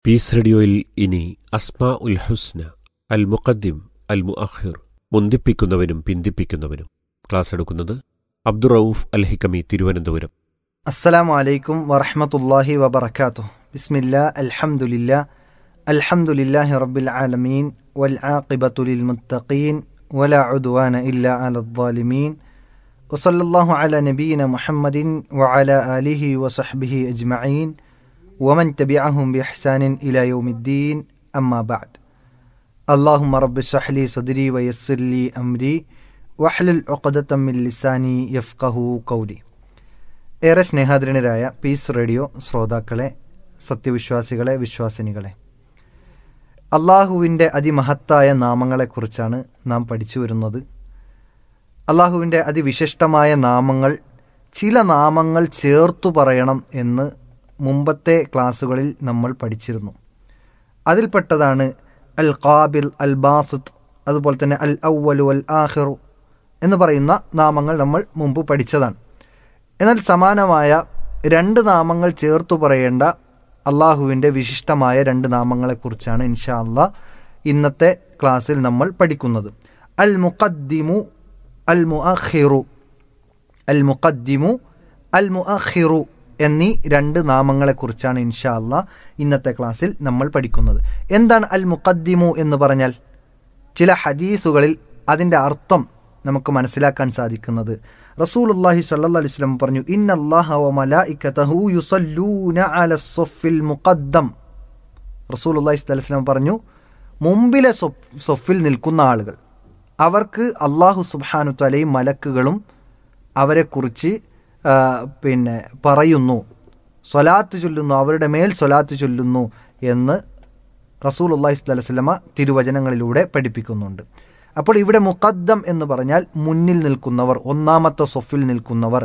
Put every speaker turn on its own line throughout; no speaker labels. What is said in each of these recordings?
piece റേഡിയോയിൽ ഇനി അസ്മാ ഉൽ ഹുസ്ന അൽ മുഖദ്ദിം അൽ മുഅഖിർ മുന്തിപ്പിക്കുന്നവനും പിന്തിപ്പിക്കുന്നവനും class എടുക്കുന്നത് അബ്ദുറൌഫ് അൽ ഹിക്കമി തിരുവനന്തപുരം
അസ്സലാമു അലൈക്കും വറഹ്മത്തുള്ളാഹി വബറകാതുഹു ബിസ്മില്ലാ അൽഹംദുലില്ലാ അൽഹംദുലില്ലാഹി റബ്ബിൽ ആലമീൻ വൽ ആഖിബത്തു ലിൽ മുത്തഖീൻ വലാ ഉദ്വാന ഇല്ലാ അലൽ ളാലിമീൻ വസല്ലല്ലാഹു അലാ നബിയിന മുഹമ്മദിൻ വഅലാ ആലിഹി വസഹ്ബിഹി അജ്മഈൻ വമൻ തബിഅഹും ബിഇഹ്സാനിൻ ഇലാ യൗമിദ്ദീൻ അമ്മാ ബഅദ് അല്ലാഹുമ്മ റബ്ബി ഇശ്റഹ് ലി സദ്രി വയസ്സിർ ലി അംരി വഹ്ലുൽ ഉഖ്ദതം മിൻ ലിസാനി യഫ്ഖഹു ഖൗലി ഏറെ സ്നേഹാദരണരായ പീസ് റേഡിയോ ശ്രോതാക്കളെ സത്യവിശ്വാസികളെ വിശ്വാസിനികളെ അള്ളാഹുവിൻ്റെ അതിമഹത്തായ നാമങ്ങളെക്കുറിച്ചാണ് നാം പഠിച്ചു വരുന്നത് അള്ളാഹുവിൻ്റെ അതിവിശിഷ്ടമായ നാമങ്ങൾ ചില നാമങ്ങൾ ചേർത്തു പറയണം എന്ന് മുമ്പത്തെ ക്ലാസ്സുകളിൽ നമ്മൾ പഠിച്ചിരുന്നു അതിൽപ്പെട്ടതാണ് അൽ ഖാബിൽ അൽ ബാസിത്ത് അതുപോലെ തന്നെ അൽ ഔവലു അൽ ആഹിറു എന്ന് പറയുന്ന നാമങ്ങൾ നമ്മൾ മുമ്പ് പഠിച്ചതാണ് എന്നാൽ സമാനമായ രണ്ട് നാമങ്ങൾ ചേർത്തു പറയേണ്ട അള്ളാഹുവിൻ്റെ വിശിഷ്ടമായ രണ്ട് നാമങ്ങളെക്കുറിച്ചാണ് ഇൻഷാ അള്ളാ ഇന്നത്തെ ക്ലാസ്സിൽ നമ്മൾ പഠിക്കുന്നത് അൽ മുഖദ്ദിമു അൽ മുഅഖിറു അൽ മുഖദ്ദിമു അൽ മുഅഖിറു എന്നീ രണ്ട് നാമങ്ങളെക്കുറിച്ചാണ് ഇൻഷാ അള്ളാ ഇന്നത്തെ ക്ലാസ്സിൽ നമ്മൾ പഠിക്കുന്നത് എന്താണ് അൽ മുഖദ്ദിമു എന്ന് പറഞ്ഞാൽ ചില ഹദീസുകളിൽ അതിൻ്റെ അർത്ഥം നമുക്ക് മനസ്സിലാക്കാൻ സാധിക്കുന്നത് റസൂലുള്ളാഹി സ്വല്ലല്ലാഹി അലൈഹി വസല്ലം പറഞ്ഞു ഇന്നല്ലാഹ വ മലായികതഹു യുസല്ലൂന അല സഫിൽ മുഖദ്ദം റസൂലുള്ളാഹി സ്വല്ലല്ലാഹി അലൈഹി വസല്ലം പറഞ്ഞു മുമ്പിലെ സൊഫിൽ നിൽക്കുന്ന ആളുകൾ അവർക്ക് അള്ളാഹു സുബ്ഹാനു തലയും മലക്കുകളും അവരെക്കുറിച്ച് പിന്നെ പറയുന്നു സ്വലാത്ത് ചൊല്ലുന്നു അവരുടെ മേൽ സ്വലാത്ത് ചൊല്ലുന്നു എന്ന് റസൂൽ അള്ളാഹി സ്വല്ലല്ലാഹി അലൈഹി വസല്ലമ തിരുവചനങ്ങളിലൂടെ പഠിപ്പിക്കുന്നുണ്ട് അപ്പോൾ ഇവിടെ മുഖദ്ദം എന്ന് പറഞ്ഞാൽ മുന്നിൽ നിൽക്കുന്നവർ ഒന്നാമത്തെ സൊഫിൽ നിൽക്കുന്നവർ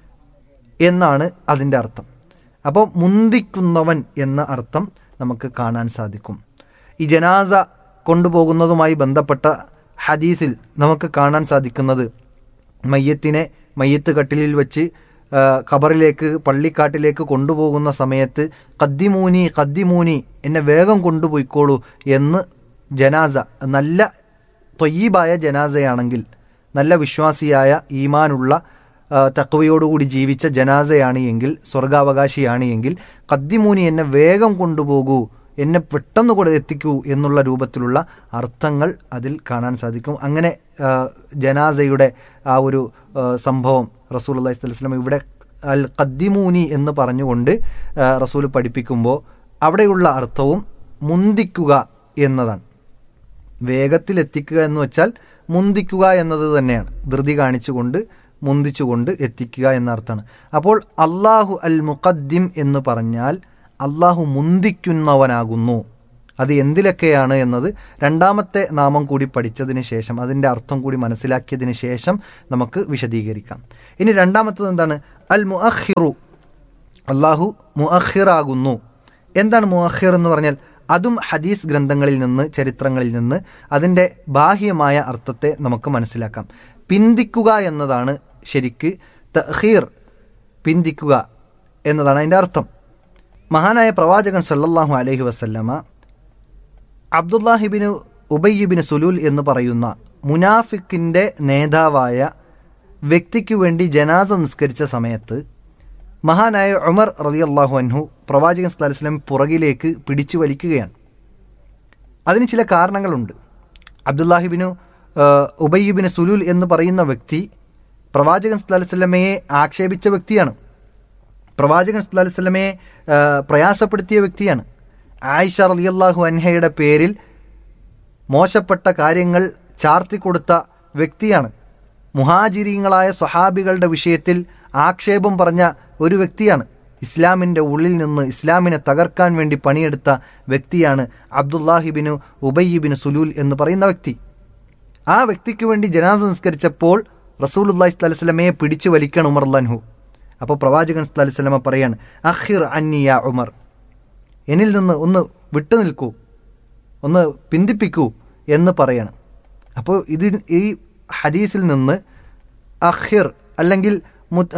എന്നാണ് അതിൻ്റെ അർത്ഥം അപ്പോൾ മുന്തിക്കുന്നവൻ എന്ന അർത്ഥം നമുക്ക് കാണാൻ സാധിക്കും ഈ ജനാസ കൊണ്ടുപോകുന്നതുമായി ബന്ധപ്പെട്ട ഹദീസിൽ നമുക്ക് കാണാൻ സാധിക്കുന്നത് മയ്യത്തിനെ മയ്യത്ത് കട്ടിലിൽ വെച്ച് ഖബറിലേക്ക് പള്ളിക്കാട്ടിലേക്ക് കൊണ്ടുപോകുന്ന സമയത്ത് കദ്ദിമൂനി കദ്ദിമൂനി എന്നെ വേഗം കൊണ്ടുപോയിക്കോളൂ എന്ന് ജനാസ നല്ല തൊയ്യീബായ ജനാസയാണെങ്കിൽ നല്ല വിശ്വാസിയായ ഈമാനുള്ള തക്വയോടുകൂടി ജീവിച്ച ജനാസയാണ് എങ്കിൽ സ്വർഗാവകാശിയാണ് എങ്കിൽ കദ്ദിമൂനി എന്നെ വേഗം കൊണ്ടുപോകൂ എന്നെ പെട്ടെന്ന് കൂടെ എത്തിക്കൂ എന്നുള്ള രൂപത്തിലുള്ള അർത്ഥങ്ങൾ അതിൽ കാണാൻ സാധിക്കും അങ്ങനെ ജനാസയുടെ ആ ഒരു സംഭവം റസൂൽ അള്ളഹി സ്വലം ഇവിടെ അൽ കദ്ദിമൂനി എന്ന് പറഞ്ഞുകൊണ്ട് റസൂൽ പഠിപ്പിക്കുമ്പോൾ അവിടെയുള്ള അർത്ഥവും മുന്തിക്കുക എന്നതാണ് വേഗത്തിൽ എത്തിക്കുക എന്ന് വെച്ചാൽ മുന്തിക്കുക എന്നത് തന്നെയാണ് ധൃതി കാണിച്ചുകൊണ്ട് മുന്തിച്ചുകൊണ്ട് എത്തിക്കുക എന്ന അർത്ഥമാണ് അപ്പോൾ അള്ളാഹു അൽ മുഖദ്ദിം എന്ന് പറഞ്ഞാൽ അള്ളാഹു മുന്തിക്കുന്നവനാകുന്നു അത് എന്തിലൊക്കെയാണ് എന്നത് രണ്ടാമത്തെ നാമം കൂടി പഠിച്ചതിന് ശേഷം അതിൻ്റെ അർത്ഥം കൂടി മനസ്സിലാക്കിയതിന് ശേഷം നമുക്ക് വിശദീകരിക്കാം ഇനി രണ്ടാമത്തത് എന്താണ് അൽ മുഅഖിറു അള്ളാഹു മുഅഖിറാകുന്നു എന്താണ് മുഅഖിർ എന്ന് പറഞ്ഞാൽ അതും ഹദീസ് ഗ്രന്ഥങ്ങളിൽ നിന്ന് ചരിത്രങ്ങളിൽ നിന്ന് അതിൻ്റെ ബാഹ്യമായ അർത്ഥത്തെ നമുക്ക് മനസ്സിലാക്കാം പിന്തിക്കുക എന്നതാണ് ശരിക്ക് തഹീർ പിന്തിക്കുക എന്നതാണ് അതിൻ്റെ അർത്ഥം മഹാനായ പ്രവാചകൻ സല്ലല്ലാഹു അലൈഹി വസല്ലമ അബ്ദുല്ലാഹിബിന് ഉബയ്യബിന് സുലൂൽ എന്ന് പറയുന്ന മുനാഫിക്കിൻ്റെ നേതാവായ വ്യക്തിക്ക് വേണ്ടി ജനാസ നിസ്കരിച്ച സമയത്ത് മഹാനായ ഉമർ റളിയല്ലാഹു അൻഹു പ്രവാചകൻ സ്ഥലസ്ലം പുറകിലേക്ക് പിടിച്ചു വലിക്കുകയാണ് അതിന് ചില കാരണങ്ങളുണ്ട് അബ്ദുല്ലാഹിബിനു ഉബയ്യബിന് സുലൂൽ എന്ന് പറയുന്ന വ്യക്തി പ്രവാചകൻ സ്ഥലസ്ലമയെ ആക്ഷേപിച്ച വ്യക്തിയാണ് പ്രവാചകൻ സ്ഥലസ്ലമയെ പ്രയാസപ്പെടുത്തിയ വ്യക്തിയാണ് ആയിഷ റളിയല്ലാഹു അൻഹയുടെ പേരിൽ മോശപ്പെട്ട കാര്യങ്ങൾ ചാർത്തിക്കൊടുത്ത വ്യക്തിയാണ് മുഹാജിരിങ്ങളായ സ്വഹാബികളുടെ വിഷയത്തിൽ ആക്ഷേപം പറഞ്ഞ ഒരു വ്യക്തിയാണ് ഇസ്ലാമിൻ്റെ ഉള്ളിൽ നിന്ന് ഇസ്ലാമിനെ തകർക്കാൻ വേണ്ടി പണിയെടുത്ത വ്യക്തിയാണ് അബ്ദുല്ലാഹിബിനു ഉബയ്യിബിന് സുലൂൽ എന്ന് പറയുന്ന വ്യക്തി ആ വ്യക്തിക്ക് വേണ്ടി ജനാസ സംസ്കരിച്ചപ്പോൾ റസൂൽ അള്ളാഹി സ്വലമയെ പിടിച്ചു വലിക്കണം ഉമർ അള്ളാൻഹു അപ്പോൾ പ്രവാചകൻ സ്വലമ പറയാണ് അഹിർ അന്നിയ ഉമർ എന്നിൽ നിന്ന് ഒന്ന് വിട്ടു നിൽക്കൂ ഒന്ന് പിന്തിപ്പിക്കൂ എന്ന് പറയണം അപ്പോൾ ഇതിൽ ഈ ഹദീസിൽ നിന്ന് അഹിർ അല്ലെങ്കിൽ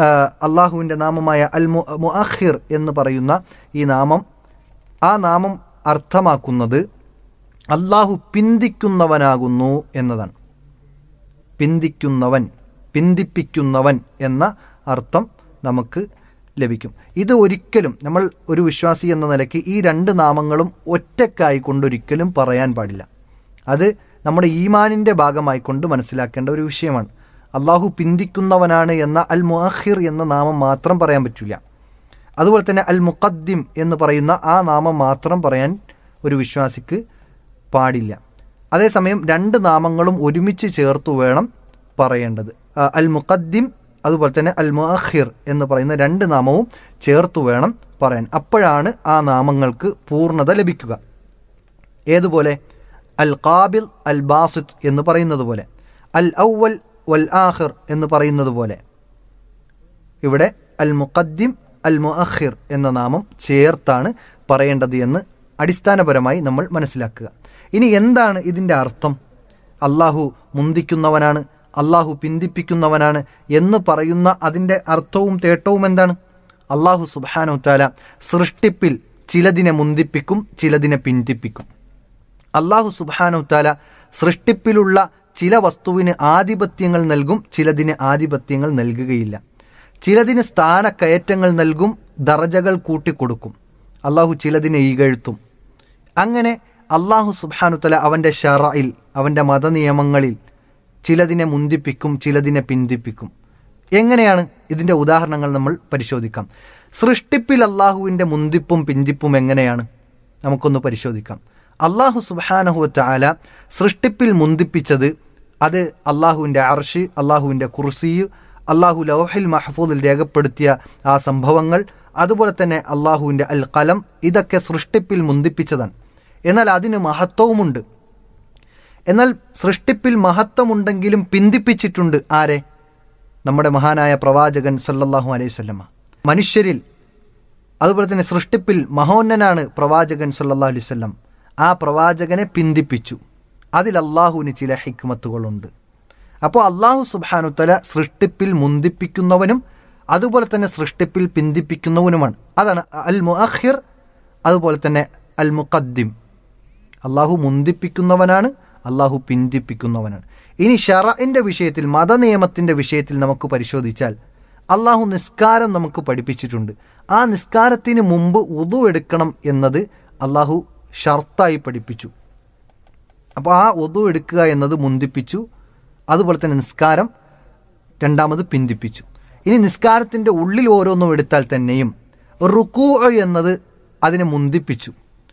അള്ളാഹുവിൻ്റെ നാമമായ അൽ മു മുഅഖിർ എന്ന് പറയുന്ന ഈ നാമം ആ നാമം അർത്ഥമാക്കുന്നത് അള്ളാഹു പിന്തിക്കുന്നവനാകുന്നു എന്നതാണ് പിന്തിക്കുന്നവൻ പിന്തിപ്പിക്കുന്നവൻ എന്ന അർത്ഥം നമുക്ക് ലഭിക്കും ഇത് ഒരിക്കലും നമ്മൾ ഒരു വിശ്വാസി എന്ന നിലയ്ക്ക് ഈ രണ്ട് നാമങ്ങളും ഒറ്റക്കായി കൊണ്ടൊരിക്കലും പറയാൻ പാടില്ല അത് നമ്മുടെ ഈമാനിൻ്റെ ഭാഗമായിക്കൊണ്ട് മനസ്സിലാക്കേണ്ട ഒരു വിഷയമാണ് അള്ളാഹു പിന്തിക്കുന്നവനാണ് എന്ന അൽ മുഅഖിർ എന്ന നാമം മാത്രം പറയാൻ പറ്റില്ല അതുപോലെ തന്നെ അൽ മുഖദ്ദിം എന്ന് പറയുന്ന ആ നാമം മാത്രം പറയാൻ ഒരു വിശ്വാസിക്ക് പാടില്ല അതേസമയം രണ്ട് നാമങ്ങളും ഒരുമിച്ച് ചേർത്തു വേണം പറയേണ്ടത് ആ, അൽ മുഖദ്ദിം അതുപോലെ തന്നെ അൽ മുഅഖിർ എന്ന് പറയുന്ന രണ്ട് നാമവും ചേർത്തു വേണം പറയാൻ അപ്പോഴാണ് ആ നാമങ്ങൾക്ക് പൂർണ്ണത ലഭിക്കുക ഏതുപോലെ അൽ ഖാബിൽ അൽ ബാസിത്ത് എന്ന് പറയുന്നത് പോലെ അൽ ഔവൽ വൽ ആഖിർ എന്ന് പറയുന്നത് പോലെ ഇവിടെ അൽ മുഖദ്ദിം അൽ മുഅഖിർ എന്ന നാമം ചേർത്താണ് പറയേണ്ടത് എന്ന് അടിസ്ഥാനപരമായി നമ്മൾ മനസ്സിലാക്കുക ഇനി എന്താണ് ഇതിൻ്റെ അർത്ഥം അള്ളാഹു മുന്തിക്കുന്നവനാണ് അള്ളാഹു പിന്തിപ്പിക്കുന്നവനാണ് എന്ന് പറയുന്ന അതിൻ്റെ അർത്ഥവും തേട്ടവും എന്താണ് അള്ളാഹു സുബാനു താല സൃഷ്ടിപ്പിൽ ചിലതിനെ മുന്തിപ്പിക്കും ചിലതിനെ പിന്തിപ്പിക്കും അള്ളാഹു സുബാനു താല സൃഷ്ടിപ്പിലുള്ള ചില വസ്തുവിന് ആധിപത്യങ്ങൾ നൽകും ചിലതിന് ആധിപത്യങ്ങൾ നൽകുകയില്ല ചിലതിന് സ്ഥാനക്കയറ്റങ്ങൾ നൽകും ദറജകൾ കൂട്ടിക്കൊടുക്കും അള്ളാഹു ചിലതിനെ ഈകഴ്ത്തും അങ്ങനെ അള്ളാഹു സുബാനുത്തല അവൻ്റെ ഷറയിൽ അവൻ്റെ മതനിയമങ്ങളിൽ ചിലതിനെ മുന്തിപ്പിക്കും ചിലതിനെ പിന്തിപ്പിക്കും എങ്ങനെയാണ് ഇതിൻ്റെ ഉദാഹരണങ്ങൾ നമ്മൾ പരിശോധിക്കാം സൃഷ്ടിപ്പിൽ അള്ളാഹുവിൻ്റെ മുന്തിപ്പും പിന്തിപ്പും എങ്ങനെയാണ് നമുക്കൊന്ന് പരിശോധിക്കാം അള്ളാഹു സുബാനഹുവ ആല സൃഷ്ടിപ്പിൽ മുന്തിപ്പിച്ചത് അത് അള്ളാഹുവിൻ്റെ അർഷ് അള്ളാഹുവിൻ്റെ കുർസി അള്ളാഹു ലൗഹിൽ മഹഫൂദിൽ രേഖപ്പെടുത്തിയ ആ സംഭവങ്ങൾ അതുപോലെ തന്നെ അള്ളാഹുവിൻ്റെ അൽ കലം ഇതൊക്കെ സൃഷ്ടിപ്പിൽ മുന്തിപ്പിച്ചതാണ് എന്നാൽ അതിന് മഹത്വവുമുണ്ട് എന്നാൽ സൃഷ്ടിപ്പിൽ മഹത്വമുണ്ടെങ്കിലും പിന്തിപ്പിച്ചിട്ടുണ്ട് ആരെ നമ്മുടെ മഹാനായ പ്രവാചകൻ സല്ലല്ലാഹു അലൈഹി സ്വല്ലമ്മ മനുഷ്യരിൽ അതുപോലെ തന്നെ സൃഷ്ടിപ്പിൽ മഹോന്നനാണ് പ്രവാചകൻ സല്ലല്ലാഹു അലൈഹി വസല്ലം ആ പ്രവാചകനെ പിന്തിപ്പിച്ചു അതിൽ അള്ളാഹുവിന് ചില ഹിക്മത്തുകളുണ്ട് അപ്പോൾ അള്ളാഹു സുബാനുത്തല സൃഷ്ടിപ്പിൽ മുന്തിപ്പിക്കുന്നവനും അതുപോലെ തന്നെ സൃഷ്ടിപ്പിൽ പിന്തിപ്പിക്കുന്നവനുമാണ് അതാണ് അൽ മുഅഖിർ അതുപോലെ തന്നെ അൽ മുഖദ്ദിം അള്ളാഹു മുന്തിപ്പിക്കുന്നവനാണ് അള്ളാഹു പിന്തിപ്പിക്കുന്നവനാണ് ഇനി ഷറഇൻ്റെ വിഷയത്തിൽ മതനിയമത്തിൻ്റെ വിഷയത്തിൽ നമുക്ക് പരിശോധിച്ചാൽ അള്ളാഹു നിസ്കാരം നമുക്ക് പഠിപ്പിച്ചിട്ടുണ്ട് ആ നിസ്കാരത്തിന് മുമ്പ് ഉതു എടുക്കണം എന്നത് അള്ളാഹു ഷർത്തായി പഠിപ്പിച്ചു അപ്പോൾ ആ ഒതു എടുക്കുക എന്നത് മുന്തിപ്പിച്ചു അതുപോലെ തന്നെ നിസ്കാരം രണ്ടാമത് പിന്തിപ്പിച്ചു ഇനി നിസ്കാരത്തിൻ്റെ ഉള്ളിൽ ഓരോന്നും എടുത്താൽ തന്നെയും റുക്കൂ എന്നത് അതിനെ മുന്തിപ്പിച്ചു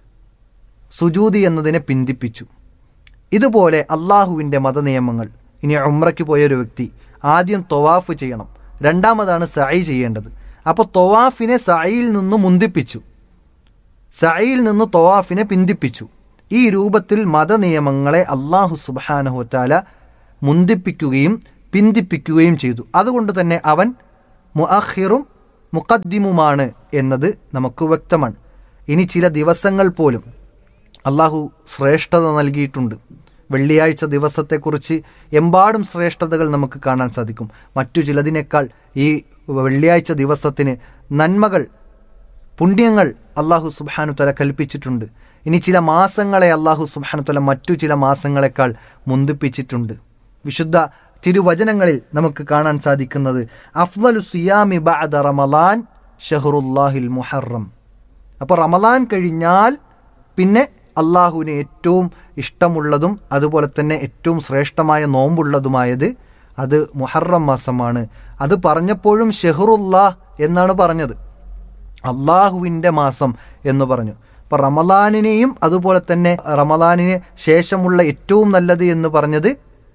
സുജൂതി എന്നതിനെ പിന്തിപ്പിച്ചു ഇതുപോലെ അള്ളാഹുവിൻ്റെ മതനിയമങ്ങൾ ഇനി ഉമ്രയ്ക്ക് പോയ ഒരു വ്യക്തി ആദ്യം തൊവാഫ് ചെയ്യണം രണ്ടാമതാണ് സൈ ചെയ്യേണ്ടത് അപ്പോൾ തൊവാഫിനെ സൈയിൽ നിന്ന് മുന്തിപ്പിച്ചു സൈയിൽ നിന്ന് തൊവാഫിനെ പിന്തിപ്പിച്ചു ഈ രൂപത്തിൽ മതനിയമങ്ങളെ അള്ളാഹു സുബാനഹുത്താല മുന്തിപ്പിക്കുകയും പിന്തിപ്പിക്കുകയും ചെയ്തു അതുകൊണ്ട് തന്നെ അവൻ മുഅഖിറും മുഖദ്ദിമുമാണ് എന്നത് നമുക്ക് വ്യക്തമാണ് ഇനി ചില ദിവസങ്ങൾ പോലും അള്ളാഹു ശ്രേഷ്ഠത നൽകിയിട്ടുണ്ട് വെള്ളിയാഴ്ച ദിവസത്തെക്കുറിച്ച് എമ്പാടും ശ്രേഷ്ഠതകൾ നമുക്ക് കാണാൻ സാധിക്കും മറ്റു ചിലതിനേക്കാൾ ഈ വെള്ളിയാഴ്ച ദിവസത്തിന് നന്മകൾ പുണ്യങ്ങൾ അള്ളാഹു സുബാനു തല കൽപ്പിച്ചിട്ടുണ്ട് ഇനി ചില മാസങ്ങളെ അള്ളാഹു സുബാനു തല മറ്റു ചില മാസങ്ങളെക്കാൾ മുന്തിപ്പിച്ചിട്ടുണ്ട് വിശുദ്ധ തിരുവചനങ്ങളിൽ നമുക്ക് കാണാൻ സാധിക്കുന്നത് അഫ്ലലു സിയാമി ബഅദ റമലാൻ ഷഹറുല്ലാഹിൽ മുഹറം അപ്പോൾ റമലാൻ കഴിഞ്ഞാൽ പിന്നെ അള്ളാഹുവിന് ഏറ്റവും ഇഷ്ടമുള്ളതും അതുപോലെ തന്നെ ഏറ്റവും ശ്രേഷ്ഠമായ നോമ്പുള്ളതുമായത് അത് മുഹറം മാസമാണ് അത് പറഞ്ഞപ്പോഴും ഷെഹറുല്ലാഹ് എന്നാണ് പറഞ്ഞത് അള്ളാഹുവിൻ്റെ മാസം എന്ന് പറഞ്ഞു അപ്പം റമലാനിനെയും അതുപോലെ തന്നെ റമലാനിന് ശേഷമുള്ള ഏറ്റവും നല്ലത് എന്ന് പറഞ്ഞത്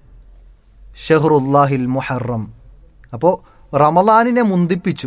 ഷെഹറുല്ലാഹിൽ മുഹറം അപ്പോൾ റമലാനിനെ മുന്തിപ്പിച്ചു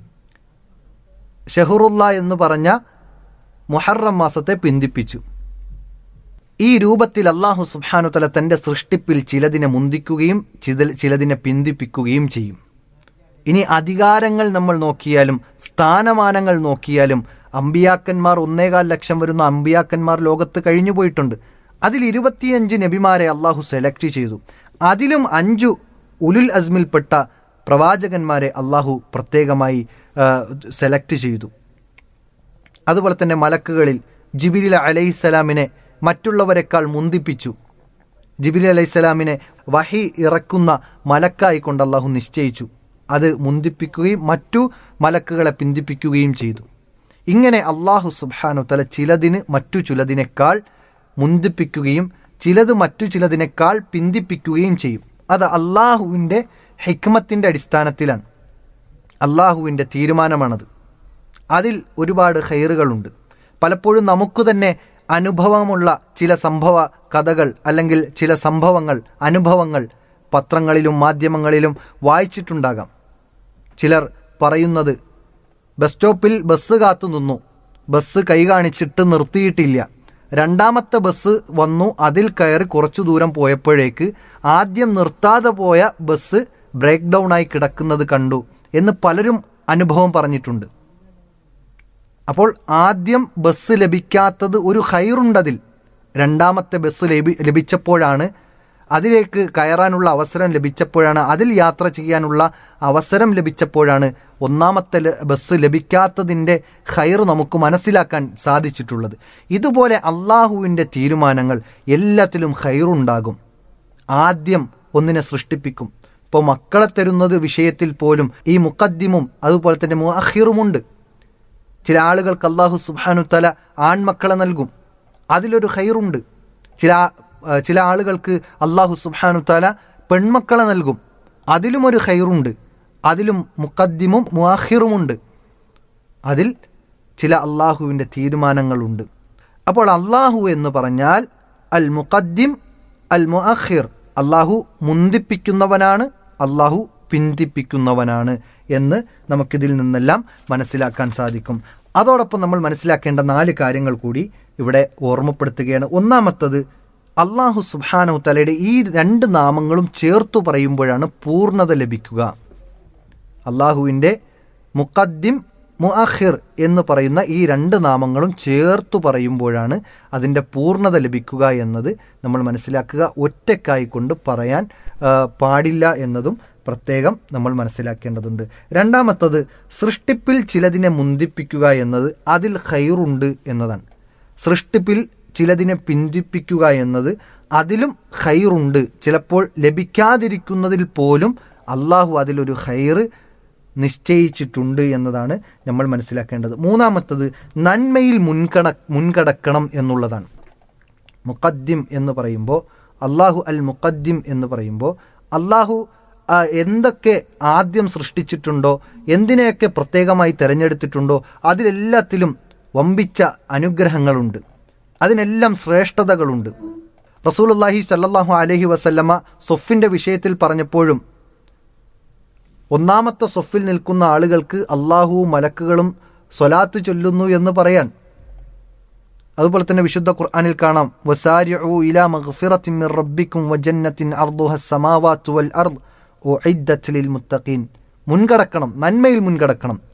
ഷെഹറുല്ല എന്ന് പറഞ്ഞ മുഹറം മാസത്തെ പിന്തിപ്പിച്ചു ഈ രൂപത്തിൽ അള്ളാഹു സുബാനു തല തൻ്റെ സൃഷ്ടിപ്പിൽ ചിലതിനെ മുന്തിക്കുകയും ചില ചിലതിനെ പിന്തിപ്പിക്കുകയും ചെയ്യും ഇനി അധികാരങ്ങൾ നമ്മൾ നോക്കിയാലും സ്ഥാനമാനങ്ങൾ നോക്കിയാലും അമ്പിയാക്കന്മാർ ഒന്നേകാൽ ലക്ഷം വരുന്ന അമ്പിയാക്കന്മാർ ലോകത്ത് കഴിഞ്ഞു പോയിട്ടുണ്ട് അതിൽ ഇരുപത്തിയഞ്ച് നബിമാരെ അള്ളാഹു സെലക്ട് ചെയ്തു അതിലും അഞ്ചു ഉലുൽ അസ്മിൽപ്പെട്ട പ്രവാചകന്മാരെ അള്ളാഹു പ്രത്യേകമായി സെലക്ട് ചെയ്തു അതുപോലെ തന്നെ മലക്കുകളിൽ ജിബിരിൽ അലൈഹിസ്സലാമിനെ മറ്റുള്ളവരെക്കാൾ മുന്തിപ്പിച്ചു ജിബിലി അലൈഹിസ്സലാമിനെ വഹി ഇറക്കുന്ന മലക്കായി കൊണ്ട് അള്ളാഹു നിശ്ചയിച്ചു അത് മുന്തിപ്പിക്കുകയും മറ്റു മലക്കുകളെ പിന്തിപ്പിക്കുകയും ചെയ്തു ഇങ്ങനെ അള്ളാഹു സുബാനു തല ചിലതിന് മറ്റു ചിലതിനേക്കാൾ മുന്തിപ്പിക്കുകയും ചിലത് മറ്റു ചിലതിനേക്കാൾ പിന്തിപ്പിക്കുകയും ചെയ്യും അത് അള്ളാഹുവിൻ്റെ ഹിക്മത്തിൻ്റെ അടിസ്ഥാനത്തിലാണ് അള്ളാഹുവിൻ്റെ തീരുമാനമാണത് അതിൽ ഒരുപാട് ഹൈറുകളുണ്ട് പലപ്പോഴും നമുക്ക് തന്നെ അനുഭവമുള്ള ചില സംഭവ കഥകൾ അല്ലെങ്കിൽ ചില സംഭവങ്ങൾ അനുഭവങ്ങൾ പത്രങ്ങളിലും മാധ്യമങ്ങളിലും വായിച്ചിട്ടുണ്ടാകാം ചിലർ പറയുന്നത് ബസ് സ്റ്റോപ്പിൽ ബസ് കാത്തു നിന്നു ബസ് കൈ കാണിച്ചിട്ട് നിർത്തിയിട്ടില്ല രണ്ടാമത്തെ ബസ് വന്നു അതിൽ കയറി കുറച്ചു ദൂരം പോയപ്പോഴേക്ക് ആദ്യം നിർത്താതെ പോയ ബസ് ബ്രേക്ക് ഡൗൺ ആയി കിടക്കുന്നത് കണ്ടു എന്ന് പലരും അനുഭവം പറഞ്ഞിട്ടുണ്ട് അപ്പോൾ ആദ്യം ബസ് ലഭിക്കാത്തത് ഒരു ഹൈറുണ്ടതിൽ രണ്ടാമത്തെ ബസ് ലഭി ലഭിച്ചപ്പോഴാണ് അതിലേക്ക് കയറാനുള്ള അവസരം ലഭിച്ചപ്പോഴാണ് അതിൽ യാത്ര ചെയ്യാനുള്ള അവസരം ലഭിച്ചപ്പോഴാണ് ഒന്നാമത്തെ ബസ് ലഭിക്കാത്തതിൻ്റെ ഹൈർ നമുക്ക് മനസ്സിലാക്കാൻ സാധിച്ചിട്ടുള്ളത് ഇതുപോലെ അള്ളാഹുവിൻ്റെ തീരുമാനങ്ങൾ എല്ലാത്തിലും ഹൈറുണ്ടാകും ആദ്യം ഒന്നിനെ സൃഷ്ടിപ്പിക്കും ഇപ്പോൾ മക്കളെ തരുന്നത് വിഷയത്തിൽ പോലും ഈ മുക്കദ്ദിമും അതുപോലെ തന്നെ മുഅഹിറുമുണ്ട് ചില ആളുകൾക്ക് അള്ളാഹു സുബാനു തല ആൺമക്കളെ നൽകും അതിലൊരു ഹൈറുണ്ട് ചില ചില ആളുകൾക്ക് അള്ളാഹു സുബാനു തല പെൺമക്കളെ നൽകും അതിലും ഒരു ഹൈറുണ്ട് അതിലും മുക്കദ്ദിമും മുഅഹിറുമുണ്ട് അതിൽ ചില അള്ളാഹുവിൻ്റെ തീരുമാനങ്ങളുണ്ട് അപ്പോൾ അള്ളാഹു എന്ന് പറഞ്ഞാൽ അൽ മുഖദ്ദിം അൽ മുഅഹിർ അള്ളാഹു മുന്തിപ്പിക്കുന്നവനാണ് അള്ളാഹു പിന്തിപ്പിക്കുന്നവനാണ് എന്ന് നമുക്കിതിൽ നിന്നെല്ലാം മനസ്സിലാക്കാൻ സാധിക്കും അതോടൊപ്പം നമ്മൾ മനസ്സിലാക്കേണ്ട നാല് കാര്യങ്ങൾ കൂടി ഇവിടെ ഓർമ്മപ്പെടുത്തുകയാണ് ഒന്നാമത്തത് അള്ളാഹു സുബാനു തലയുടെ ഈ രണ്ട് നാമങ്ങളും ചേർത്തു പറയുമ്പോഴാണ് പൂർണ്ണത ലഭിക്കുക അള്ളാഹുവിൻ്റെ മുഖദ്ദിം മുഅഹിർ എന്ന് പറയുന്ന ഈ രണ്ട് നാമങ്ങളും ചേർത്തു പറയുമ്പോഴാണ് അതിൻ്റെ പൂർണ്ണത ലഭിക്കുക എന്നത് നമ്മൾ മനസ്സിലാക്കുക ഒറ്റക്കായി കൊണ്ട് പറയാൻ പാടില്ല എന്നതും പ്രത്യേകം നമ്മൾ മനസ്സിലാക്കേണ്ടതുണ്ട് രണ്ടാമത്തത് സൃഷ്ടിപ്പിൽ ചിലതിനെ മുന്തിപ്പിക്കുക എന്നത് അതിൽ ഹൈറുണ്ട് എന്നതാണ് സൃഷ്ടിപ്പിൽ ചിലതിനെ പിന്തിപ്പിക്കുക എന്നത് അതിലും ഹൈറുണ്ട് ചിലപ്പോൾ ലഭിക്കാതിരിക്കുന്നതിൽ പോലും അള്ളാഹു അതിലൊരു ഹൈറ് നിശ്ചയിച്ചിട്ടുണ്ട് എന്നതാണ് നമ്മൾ മനസ്സിലാക്കേണ്ടത് മൂന്നാമത്തത് നന്മയിൽ മുൻകട മുൻകടക്കണം എന്നുള്ളതാണ് മുഖദ്ദിം എന്ന് പറയുമ്പോൾ അള്ളാഹു അൽ മുഖദ്ദിം എന്ന് പറയുമ്പോൾ അള്ളാഹു എന്തൊക്കെ ആദ്യം സൃഷ്ടിച്ചിട്ടുണ്ടോ എന്തിനെയൊക്കെ പ്രത്യേകമായി തിരഞ്ഞെടുത്തിട്ടുണ്ടോ അതിലെല്ലാത്തിലും വമ്പിച്ച അനുഗ്രഹങ്ങളുണ്ട് അതിനെല്ലാം ശ്രേഷ്ഠതകളുണ്ട് റസൂലുല്ലാഹി സല്ലാഹു അലഹി വസല്ലമ്മ സൊഫിൻ്റെ വിഷയത്തിൽ പറഞ്ഞപ്പോഴും ഒന്നാമത്തെ സൊഫിൽ നിൽക്കുന്ന ആളുകൾക്ക് അള്ളാഹുവും മലക്കുകളും സ്വലാത്ത് ചൊല്ലുന്നു എന്ന് പറയാൻ അതുപോലെ തന്നെ വിശുദ്ധ ഖുർആനിൽ കാണാം വസാരിഉ ഇലാ മഗ്ഫിറത്തിൻ മിർ റബ്ബിക്കും വജന്നത്തിൻ അർദുഹ സമാവാത്തു വൽ അർദ് ഉഇദ്ദത് ലിൽ മുത്തഖീൻ മുൻകടക്കണം നന്മയിൽ മുൻകടക്കണം